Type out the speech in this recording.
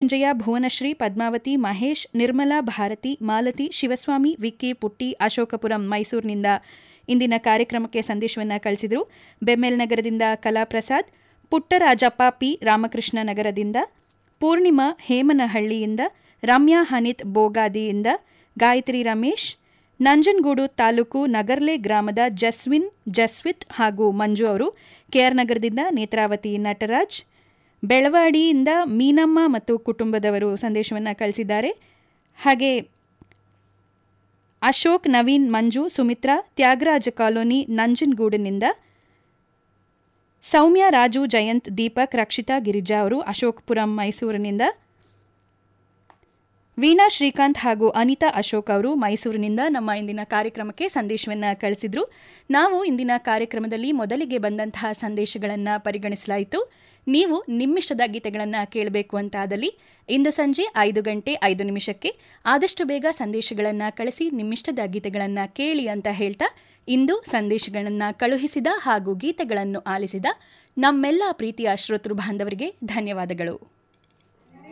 ಮೃತ್ಯುಂಜಯ ಭುವನಶ್ರೀ ಪದ್ಮಾವತಿ ಮಹೇಶ್ ನಿರ್ಮಲಾ ಭಾರತಿ ಮಾಲತಿ ಶಿವಸ್ವಾಮಿ ವಿಕ್ಕಿ ಪುಟ್ಟಿ ಅಶೋಕಪುರಂ ಮೈಸೂರಿನಿಂದ ಇಂದಿನ ಕಾರ್ಯಕ್ರಮಕ್ಕೆ ಸಂದೇಶವನ್ನು ಕಳಿಸಿದರು ಬೆಮ್ಮೆಲ್ ನಗರದಿಂದ ಕಲಾಪ್ರಸಾದ್ ಪುಟ್ಟರಾಜಪ್ಪ ಪಿ ರಾಮಕೃಷ್ಣ ನಗರದಿಂದ ಪೂರ್ಣಿಮಾ ಹೇಮನಹಳ್ಳಿಯಿಂದ ರಮ್ಯಾ ಹನಿತ್ ಬೋಗಾದಿಯಿಂದ ಗಾಯತ್ರಿ ರಮೇಶ್ ನಂಜನಗೂಡು ತಾಲೂಕು ನಗರ್ಲೆ ಗ್ರಾಮದ ಜಸ್ವಿನ್ ಜಸ್ವಿತ್ ಹಾಗೂ ಮಂಜು ಅವರು ಕೆಆರ್ ನಗರದಿಂದ ನೇತ್ರಾವತಿ ನಟರಾಜ್ ಬೆಳವಾಡಿಯಿಂದ ಮೀನಮ್ಮ ಮತ್ತು ಕುಟುಂಬದವರು ಸಂದೇಶವನ್ನು ಕಳಿಸಿದ್ದಾರೆ ಹಾಗೆ ಅಶೋಕ್ ನವೀನ್ ಮಂಜು ಸುಮಿತ್ರಾ ತ್ಯಾಗರಾಜ ಕಾಲೋನಿ ನಂಜನಗೂಡಿನಿಂದ ಸೌಮ್ಯ ರಾಜು ಜಯಂತ್ ದೀಪಕ್ ರಕ್ಷಿತಾ ಗಿರಿಜಾ ಅವರು ಅಶೋಕ್ಪುರಂ ಮೈಸೂರಿನಿಂದ ವೀಣಾ ಶ್ರೀಕಾಂತ್ ಹಾಗೂ ಅನಿತಾ ಅಶೋಕ್ ಅವರು ಮೈಸೂರಿನಿಂದ ನಮ್ಮ ಇಂದಿನ ಕಾರ್ಯಕ್ರಮಕ್ಕೆ ಸಂದೇಶವನ್ನು ಕಳಿಸಿದ್ರು ನಾವು ಇಂದಿನ ಕಾರ್ಯಕ್ರಮದಲ್ಲಿ ಮೊದಲಿಗೆ ಬಂದಂತಹ ಸಂದೇಶಗಳನ್ನು ಪರಿಗಣಿಸಲಾಯಿತು ನೀವು ನಿಮ್ಮಿಷ್ಟದ ಗೀತೆಗಳನ್ನು ಕೇಳಬೇಕು ಅಂತಾದಲ್ಲಿ ಇಂದು ಸಂಜೆ ಐದು ಗಂಟೆ ಐದು ನಿಮಿಷಕ್ಕೆ ಆದಷ್ಟು ಬೇಗ ಸಂದೇಶಗಳನ್ನು ಕಳಿಸಿ ನಿಮ್ಮಿಷ್ಟದ ಗೀತೆಗಳನ್ನು ಕೇಳಿ ಅಂತ ಹೇಳ್ತಾ ಇಂದು ಸಂದೇಶಗಳನ್ನು ಕಳುಹಿಸಿದ ಹಾಗೂ ಗೀತೆಗಳನ್ನು ಆಲಿಸಿದ ನಮ್ಮೆಲ್ಲ ಪ್ರೀತಿಯ ಶ್ರೋತೃ ಬಾಂಧವರಿಗೆ ಧನ್ಯವಾದಗಳು